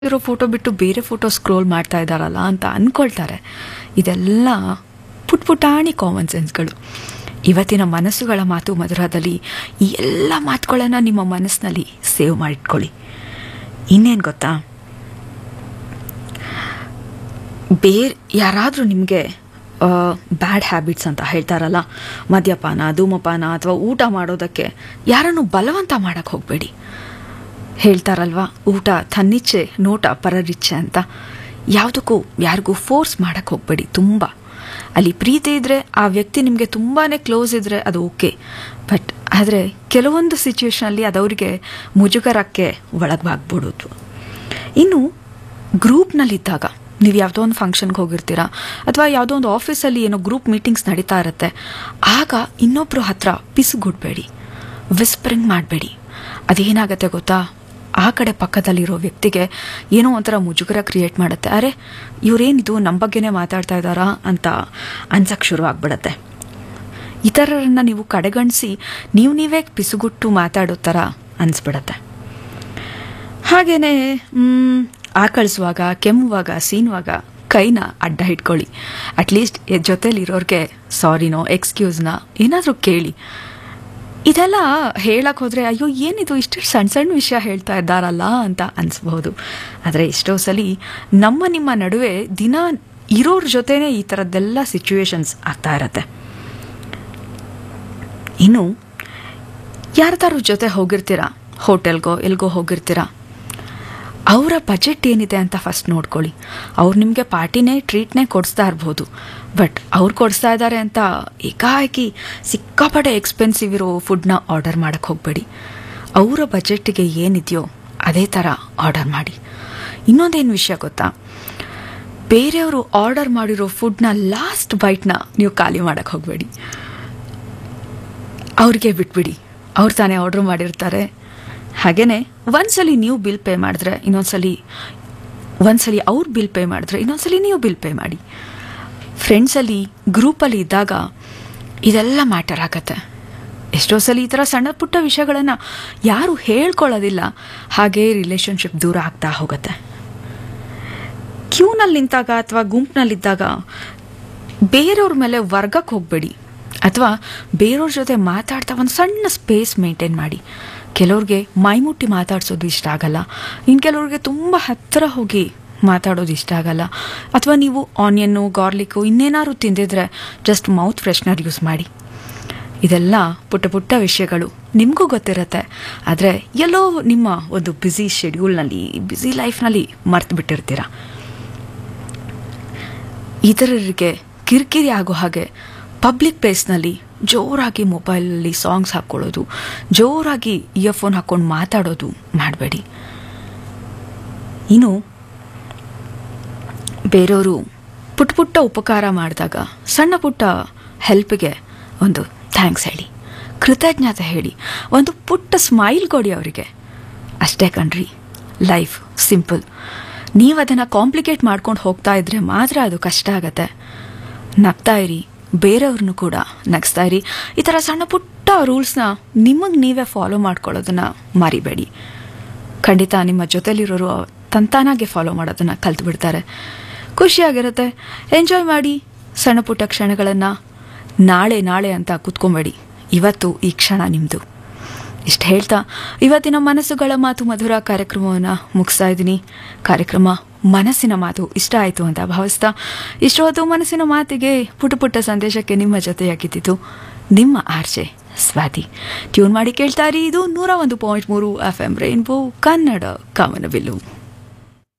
ಇರೋ ಫೋಟೋ ಬಿಟ್ಟು ಬೇರೆ ಫೋಟೋ ಸ್ಕ್ರೋಲ್ ಮಾಡ್ತಾ ಇದ್ದಾರಲ್ಲ ಅಂತ ಅನ್ಕೊಳ್ತಾರೆ ಇದೆಲ್ಲ ಪುಟ್ ಪುಟಾಣಿ ಕಾಮನ್ ಸೆನ್ಸ್ಗಳು ಇವತ್ತಿನ ಮನಸ್ಸುಗಳ ಮಾತು ಮಧುರದಲ್ಲಿ ಈ ಎಲ್ಲ ಮಾತುಗಳನ್ನು ನಿಮ್ಮ ಮನಸ್ಸಿನಲ್ಲಿ ಸೇವ್ ಮಾಡಿಟ್ಕೊಳ್ಳಿ ಇನ್ನೇನು ಗೊತ್ತಾ ಬೇರೆ ಯಾರಾದರೂ ನಿಮಗೆ ಬ್ಯಾಡ್ ಹ್ಯಾಬಿಟ್ಸ್ ಅಂತ ಹೇಳ್ತಾರಲ್ಲ ಮದ್ಯಪಾನ ಧೂಮಪಾನ ಅಥವಾ ಊಟ ಮಾಡೋದಕ್ಕೆ ಯಾರನ್ನು ಬಲವಂತ ಮಾಡಕ್ಕೆ ಹೋಗಬೇಡಿ ಹೇಳ್ತಾರಲ್ವಾ ಊಟ ತನ್ನಿಚ್ಛೆ ನೋಟ ಪರರಿಚ್ಛೆ ಅಂತ ಯಾವುದಕ್ಕೂ ಯಾರಿಗೂ ಫೋರ್ಸ್ ಮಾಡಕ್ಕೆ ಹೋಗಬೇಡಿ ತುಂಬ ಅಲ್ಲಿ ಪ್ರೀತಿ ಇದ್ದರೆ ಆ ವ್ಯಕ್ತಿ ನಿಮಗೆ ತುಂಬಾ ಕ್ಲೋಸ್ ಇದ್ದರೆ ಅದು ಓಕೆ ಬಟ್ ಆದರೆ ಕೆಲವೊಂದು ಸಿಚುವೇಶನಲ್ಲಿ ಅದವರಿಗೆ ಮುಜುಗರಕ್ಕೆ ಒಳಗಾಗ್ಬಿಡೋದು ಇನ್ನು ಗ್ರೂಪ್ನಲ್ಲಿದ್ದಾಗ ನೀವು ಯಾವುದೋ ಒಂದು ಫಂಕ್ಷನ್ಗೆ ಹೋಗಿರ್ತೀರಾ ಅಥವಾ ಯಾವುದೋ ಒಂದು ಆಫೀಸಲ್ಲಿ ಏನೋ ಗ್ರೂಪ್ ಮೀಟಿಂಗ್ಸ್ ನಡೀತಾ ಇರುತ್ತೆ ಆಗ ಇನ್ನೊಬ್ಬರು ಹತ್ರ ಪಿಸುಗುಡ್ಬೇಡಿ ವಿಸ್ಪರಿಂಗ್ ಮಾಡಬೇಡಿ ಅದೇನಾಗತ್ತೆ ಗೊತ್ತಾ ಆ ಕಡೆ ಪಕ್ಕದಲ್ಲಿರೋ ವ್ಯಕ್ತಿಗೆ ಏನೋ ಒಂಥರ ಮುಜುಗರ ಕ್ರಿಯೇಟ್ ಮಾಡುತ್ತೆ ಅರೆ ಇವರೇನಿದು ನಮ್ಮ ಬಗ್ಗೆನೇ ಮಾತಾಡ್ತಾ ಇದ್ದಾರಾ ಅಂತ ಅನ್ಸಕ್ಕೆ ಶುರು ಆಗ್ಬಿಡತ್ತೆ ಇತರರನ್ನ ನೀವು ಕಡೆಗಣಿಸಿ ನೀವು ನೀವೇ ಪಿಸುಗುಟ್ಟು ಮಾತಾಡೋ ಥರ ಅನಿಸ್ಬಿಡತ್ತೆ ಹಾಗೇನೆ ಆಕಳಿಸುವಾಗ ಕೆಮ್ಮುವಾಗ ಸೀನುವಾಗ ಕೈನ ಅಡ್ಡ ಇಟ್ಕೊಳ್ಳಿ ಅಟ್ಲೀಸ್ಟ್ ಜೊತೆಲಿರೋರಿಗೆ ಸಾರಿನೋ ಎಕ್ಸ್ಕ್ಯೂಸ್ನ ಏನಾದರೂ ಕೇಳಿ ಇದೆಲ್ಲ ಹೇಳಕ್ ಹೋದ್ರೆ ಅಯ್ಯೋ ಏನಿದು ಇಷ್ಟು ಸಣ್ಣ ಸಣ್ಣ ವಿಷಯ ಹೇಳ್ತಾ ಇದ್ದಾರಲ್ಲ ಅಂತ ಅನಿಸ್ಬಹುದು ಆದರೆ ಎಷ್ಟೋ ಸಲ ನಮ್ಮ ನಿಮ್ಮ ನಡುವೆ ದಿನ ಇರೋರ ಜೊತೆನೇ ಈ ಥರದ್ದೆಲ್ಲ ಸಿಚುವೇಶನ್ಸ್ ಆಗ್ತಾ ಇರತ್ತೆ ಇನ್ನು ಯಾರ್ದಾರು ಜೊತೆ ಹೋಗಿರ್ತೀರಾ ಹೋಟೆಲ್ಗೋ ಎಲ್ಗೋ ಹೋಗಿರ್ತೀರಾ ಅವರ ಬಜೆಟ್ ಏನಿದೆ ಅಂತ ಫಸ್ಟ್ ನೋಡ್ಕೊಳ್ಳಿ ಅವ್ರು ನಿಮಗೆ ಪಾರ್ಟಿನೇ ಟ್ರೀಟ್ನೇ ಕೊಡಿಸ್ತಾ ಇರ್ಬೋದು ಬಟ್ ಅವ್ರು ಕೊಡಿಸ್ತಾ ಇದ್ದಾರೆ ಅಂತ ಏಕಾಏಕಿ ಸಿಕ್ಕಾಪಟ್ಟೆ ಎಕ್ಸ್ಪೆನ್ಸಿವ್ ಇರೋ ಫುಡ್ನ ಆರ್ಡರ್ ಮಾಡೋಕ್ಕೆ ಹೋಗಬೇಡಿ ಅವರ ಬಜೆಟ್ಗೆ ಏನಿದೆಯೋ ಅದೇ ಥರ ಆರ್ಡರ್ ಮಾಡಿ ಇನ್ನೊಂದೇನು ವಿಷಯ ಗೊತ್ತಾ ಬೇರೆಯವರು ಆರ್ಡರ್ ಮಾಡಿರೋ ಫುಡ್ನ ಲಾಸ್ಟ್ ಬೈಟ್ನ ನೀವು ಖಾಲಿ ಮಾಡೋಕ್ಕೆ ಹೋಗಬೇಡಿ ಅವ್ರಿಗೆ ಬಿಟ್ಬಿಡಿ ಅವ್ರು ತಾನೇ ಆರ್ಡ್ರ್ ಮಾಡಿರ್ತಾರೆ ಹಾಗೇನೆ ಒಂದ್ಸಲಿ ನೀವು ಬಿಲ್ ಪೇ ಮಾಡಿದ್ರೆ ಇನ್ನೊಂದ್ಸಲಿ ಒಂದ್ಸಲಿ ಅವ್ರು ಬಿಲ್ ಪೇ ಮಾಡಿದ್ರೆ ಇನ್ನೊಂದ್ಸಲಿ ನೀವು ಬಿಲ್ ಪೇ ಮಾಡಿ ಫ್ರೆಂಡ್ಸಲ್ಲಿ ಗ್ರೂಪಲ್ಲಿ ಇದ್ದಾಗ ಇದೆಲ್ಲ ಮ್ಯಾಟರ್ ಆಗತ್ತೆ ಎಷ್ಟೋ ಸಲ ಈ ಥರ ಸಣ್ಣ ಪುಟ್ಟ ವಿಷಯಗಳನ್ನು ಯಾರು ಹೇಳ್ಕೊಳ್ಳೋದಿಲ್ಲ ಹಾಗೇ ರಿಲೇಷನ್ಶಿಪ್ ದೂರ ಆಗ್ತಾ ಹೋಗುತ್ತೆ ಕ್ಯೂನಲ್ಲಿ ನಿಂತಾಗ ಅಥವಾ ಗುಂಪಿನಲ್ಲಿದ್ದಾಗ ಬೇರೆಯವ್ರ ಮೇಲೆ ವರ್ಗಕ್ಕೆ ಹೋಗಬೇಡಿ ಅಥವಾ ಬೇರೆಯವ್ರ ಜೊತೆ ಮಾತಾಡ್ತಾ ಒಂದು ಸಣ್ಣ ಸ್ಪೇಸ್ ಮೇಂಟೈನ್ ಮಾಡಿ ಕೆಲವ್ರಿಗೆ ಮೈಮುಟ್ಟಿ ಮಾತಾಡ್ಸೋದು ಇಷ್ಟ ಆಗಲ್ಲ ಇನ್ನು ಕೆಲವ್ರಿಗೆ ತುಂಬ ಹತ್ತಿರ ಹೋಗಿ ಮಾತಾಡೋದು ಇಷ್ಟ ಆಗಲ್ಲ ಅಥವಾ ನೀವು ಆನಿಯನ್ನು ಗಾರ್ಲಿಕ್ಕು ಇನ್ನೇನಾದ್ರು ತಿಂದಿದ್ರೆ ಜಸ್ಟ್ ಮೌತ್ ಫ್ರೆಶ್ನರ್ ಯೂಸ್ ಮಾಡಿ ಇದೆಲ್ಲ ಪುಟ್ಟ ಪುಟ್ಟ ವಿಷಯಗಳು ನಿಮಗೂ ಗೊತ್ತಿರತ್ತೆ ಆದರೆ ಎಲ್ಲೋ ನಿಮ್ಮ ಒಂದು ಬ್ಯುಸಿ ಶೆಡ್ಯೂಲ್ನಲ್ಲಿ ಬ್ಯುಸಿ ಲೈಫ್ನಲ್ಲಿ ಮರ್ತು ಬಿಟ್ಟಿರ್ತೀರ ಇತರರಿಗೆ ಕಿರಿಕಿರಿ ಆಗೋ ಹಾಗೆ ಪಬ್ಲಿಕ್ ಪ್ಲೇಸ್ನಲ್ಲಿ ಜೋರಾಗಿ ಮೊಬೈಲಲ್ಲಿ ಸಾಂಗ್ಸ್ ಹಾಕ್ಕೊಳ್ಳೋದು ಜೋರಾಗಿ ಇಯರ್ಫೋನ್ ಹಾಕ್ಕೊಂಡು ಮಾತಾಡೋದು ಮಾಡಬೇಡಿ ಇನ್ನು ಬೇರೆಯವರು ಪುಟ್ಟ ಪುಟ್ಟ ಉಪಕಾರ ಮಾಡಿದಾಗ ಸಣ್ಣ ಪುಟ್ಟ ಹೆಲ್ಪ್ಗೆ ಒಂದು ಥ್ಯಾಂಕ್ಸ್ ಹೇಳಿ ಕೃತಜ್ಞತೆ ಹೇಳಿ ಒಂದು ಪುಟ್ಟ ಸ್ಮೈಲ್ ಕೊಡಿ ಅವರಿಗೆ ಅಷ್ಟೇ ಕಣ್ರಿ ಲೈಫ್ ಸಿಂಪಲ್ ನೀವು ಅದನ್ನು ಕಾಂಪ್ಲಿಕೇಟ್ ಮಾಡ್ಕೊಂಡು ಹೋಗ್ತಾ ಇದ್ರೆ ಮಾತ್ರ ಅದು ಕಷ್ಟ ಆಗತ್ತೆ ನಗ್ತಾ ಇರಿ ಬೇರೆಯವ್ರನ್ನೂ ಕೂಡ ನಗಿಸ್ತಾ ಇರಿ ಈ ಥರ ಸಣ್ಣ ಪುಟ್ಟ ರೂಲ್ಸ್ನ ನಿಮಗೆ ನೀವೇ ಫಾಲೋ ಮಾಡ್ಕೊಳ್ಳೋದನ್ನ ಮರಿಬೇಡಿ ಖಂಡಿತ ನಿಮ್ಮ ಜೊತೆಲಿರೋರು ತಂತಾನಾಗೆ ಫಾಲೋ ಮಾಡೋದನ್ನು ಕಲ್ತು ಬಿಡ್ತಾರೆ ಖುಷಿಯಾಗಿರುತ್ತೆ ಎಂಜಾಯ್ ಮಾಡಿ ಸಣ್ಣ ಪುಟ್ಟ ಕ್ಷಣಗಳನ್ನು ನಾಳೆ ನಾಳೆ ಅಂತ ಕೂತ್ಕೊಂಬೇಡಿ ಇವತ್ತು ಈ ಕ್ಷಣ ನಿಮ್ಮದು ಇಷ್ಟು ಹೇಳ್ತಾ ಇವತ್ತಿನ ಮನಸ್ಸುಗಳ ಮಾತು ಮಧುರ ಕಾರ್ಯಕ್ರಮವನ್ನು ಮುಗಿಸ್ತಾ ಇದ್ದೀನಿ ಕಾರ್ಯಕ್ರಮ ಮನಸ್ಸಿನ ಮಾತು ಇಷ್ಟ ಆಯಿತು ಅಂತ ಭಾವಿಸ್ತಾ ಇಷ್ಟೊತ್ತು ಮನಸ್ಸಿನ ಮಾತಿಗೆ ಪುಟ್ಟ ಪುಟ್ಟ ಸಂದೇಶಕ್ಕೆ ನಿಮ್ಮ ಜೊತೆಯಾಗಿದ್ದಿತು ನಿಮ್ಮ ಆರ್ಜೆ ಸ್ವಾತಿ ಟ್ಯೂನ್ ಮಾಡಿ ಕೇಳ್ತಾ ಇರಿ ಇದು ನೂರ ಒಂದು ಪಾಯಿಂಟ್ ಮೂರು ಎಫ್ ಎಂ ರೈನ್ಬೋ ಕನ್ನಡ ಕಾಮನಬಿಲ್ಲು